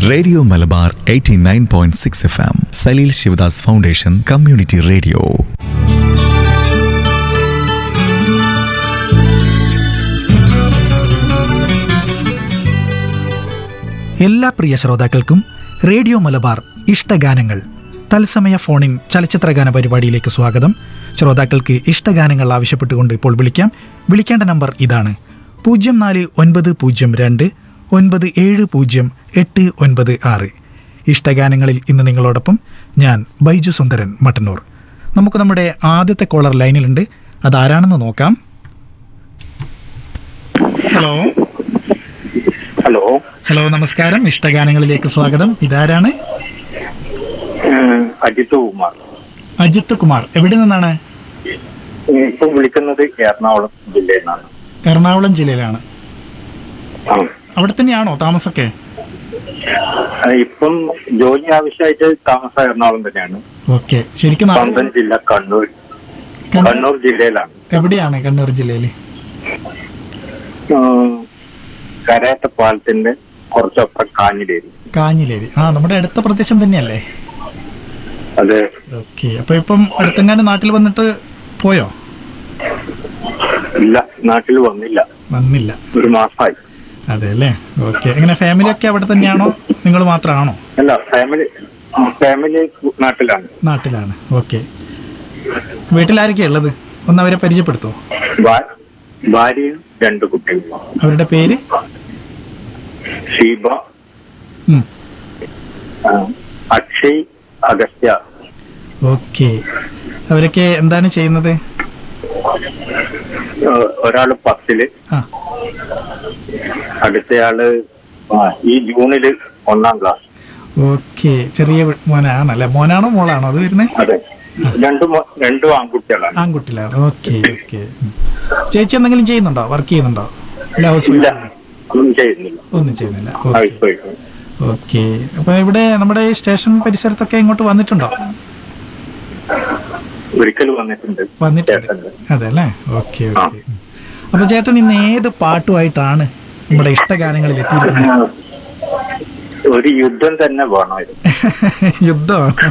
Radio Malabar 89.6 F M Saleel Shivadas foundation community radio എല്ലാ പ്രിയ ശ്രോതാക്കൾക്കും റേഡിയോ മലബാർ ഇഷ്ടഗാനങ്ങൾ തത്സമയ ഫോണിൻ ചലച്ചിത്രഗാന പരിപാടിയിലേക്ക് സ്വാഗതം ശ്രോതാക്കൾക്ക് ഇഷ്ടഗാനങ്ങൾ ആവശ്യപ്പെട്ടുകൊണ്ട് ഇപ്പോൾ വിളിക്കാം വിളിക്കേണ്ട നമ്പർ ഇതാണ് പൂജ്യം നാല് ഒൻപത് പൂജ്യം രണ്ട് ഒൻപത് ഏഴ് പൂജ്യം എട്ട് ഒൻപത് ആറ് ഇഷ്ടഗാനങ്ങളിൽ ഇന്ന് നിങ്ങളോടൊപ്പം ഞാൻ ബൈജു സുന്ദരൻ മട്ടന്നൂർ നമുക്ക് നമ്മുടെ ആദ്യത്തെ കോളർ ലൈനിലുണ്ട് അതാരാണെന്ന് നോക്കാം ഹലോ ഹലോ ഹലോ നമസ്കാരം ഇഷ്ടഗാനങ്ങളിലേക്ക് സ്വാഗതം ഇതാരാണ് ഉം, അജിത് കുമാർ അജിത്ത് കുമാർ എവിടെ നിന്നാണ് ഇപ്പൊ വിളിക്കുന്നത് എറണാകുളം ജില്ലയിൽ നിന്നാണ് എറണാകുളം ജില്ലയിലാണ് ആ. അവിടെ തന്നെയാണോ താമസമൊക്കെ ആ, ഇപ്പം ജോലി ആവശ്യമായിട്ട് താമസം എറണാകുളം തന്നെയാണ് ഓക്കെ ശരിക്കും നാ- സ്വന്തം ജില്ല കണ്ണൂർ കണ്ണൂർ- കണ്ണൂർ ജില്ലയിലാണ് എവിടെയാണ് കണ്ണൂർ ജില്ലയിൽ ഉം, കരയറ്റ പാലത്തിന്റെ കുറച്ചപ്പുറം കാഞ്ഞിലേരി കാഞ്ഞിലേരി ആ നമ്മുടെ അടുത്ത പ്രദേശം തന്നെയല്ലേ അത് ഓക്കെ അപ്പൊ ഇപ്പം അടുത്തെങ്ങാനും നാട്ടിൽ വന്നിട്ട് പോയോ ഇല്ല നാട്ടിൽ വന്നില്ല വന്നില്ല ഒരു മാസമായി അതെ അല്ലേ ഓക്കെ എങ്ങനെ ഫാമിലി ഒക്കെ അവിടെ തന്നെയാണോ നിങ്ങൾ മാത്രമാണോ അല്ല ഫാമിലി ഫാമിലി നാട്ടിലാണ് നാട്ടിലാണ് ഓക്കെ വീട്ടിലാരൊക്കെയാ ഉള്ളത് ഒന്ന് അവരെ പരിചയപ്പെടുത്തോ ഭാ- ഭാര്യയും രണ്ട് കുട്ടികളും അവരുടെ പേര് ഷീബ ഉം. ആ, അക്ഷയ് അഗസ്ത്യ ഓക്കെ അവരൊക്കെ എന്താണ് ചെയ്യുന്നത് ഏഹ് ഒരാള് പത്തില് ആ അടുത്തയാള് ആ, ഈ ജൂണില് ഒന്നാം ക്ലാസ് ഓക്കെ ചെറിയ വി- മോനാണല്ലേ മോനാണോ മോളാണോ അത് വരുന്നത് അതെ രണ്ടും മോ- രണ്ടും ആൺകുട്ടികളാണ് ആൺകുട്ടിയിലാണ് ഓക്കെ ഓക്കെ ചേച്ചി എന്തെങ്കിലും ചെയ്യുന്നുണ്ടോ വർക്ക് ചെയ്യുന്നുണ്ടോ അല്ല ഹൗസ് ഇല്ല വൈഫ് ഒന്നും ചെയ്യുന്നില്ല ഒന്നും ചെയ്യുന്നില്ല ഹൗസ് ഓക്കെ വൈഫ് ഓക്കെ അപ്പൊ ഇവിടെ നമ്മുടെ ഈ സ്റ്റേഷൻ പരിസരത്തൊക്കെ ഇങ്ങോട്ട് വന്നിട്ടുണ്ടോ ഒരിക്കൽ വന്നിട്ടുണ്ട് വന്നിട്ടുണ്ട് ചേട്ടൻ്റെ. അതെ അല്ലേ ഓക്കെ ഓക്കെ അപ്പൊ ചേട്ടൻ ഇന്ന് ഏത് പാട്ടുമായിട്ടാണ് നമ്മുടെ ഇഷ്ടഗാനങ്ങളിൽ എത്തിയിരിക്കുന്നത് ഒരു യുദ്ധം തന്നെ വേണമായിരുന്നു യുദ്ധം